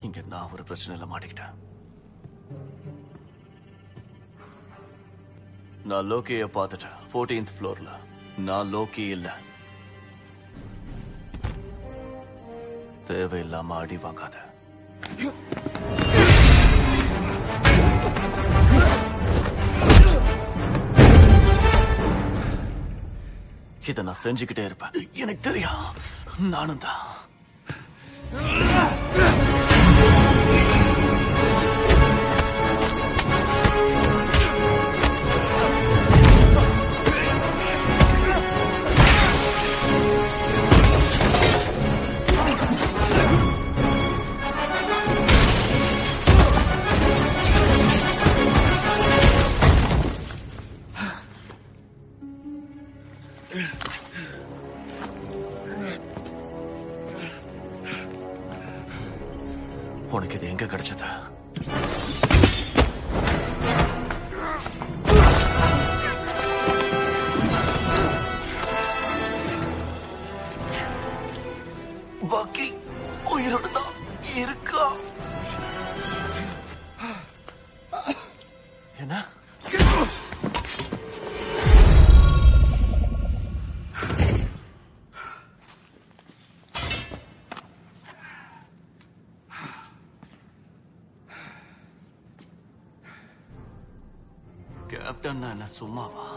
இங்க நான் ஒரு பிரச்சனையில மாட்டிக்கிட்டேன் நான் லோக்கிய பார்த்துட்டேன் 14th ஃப்ளோர்ல நான் லோக்கி இல்ல தேவையில்லாம அடி வாங்காத இத நான் செஞ்சுக்கிட்டே இருப்பேன் எனக்கு தெரியும் நானும் தான் உனக்கு இது எங்க கிடைச்சது பாக்கி உயிரோடு தான் இருக்கா என்ன கேப்டன் என்ன சும்மாவா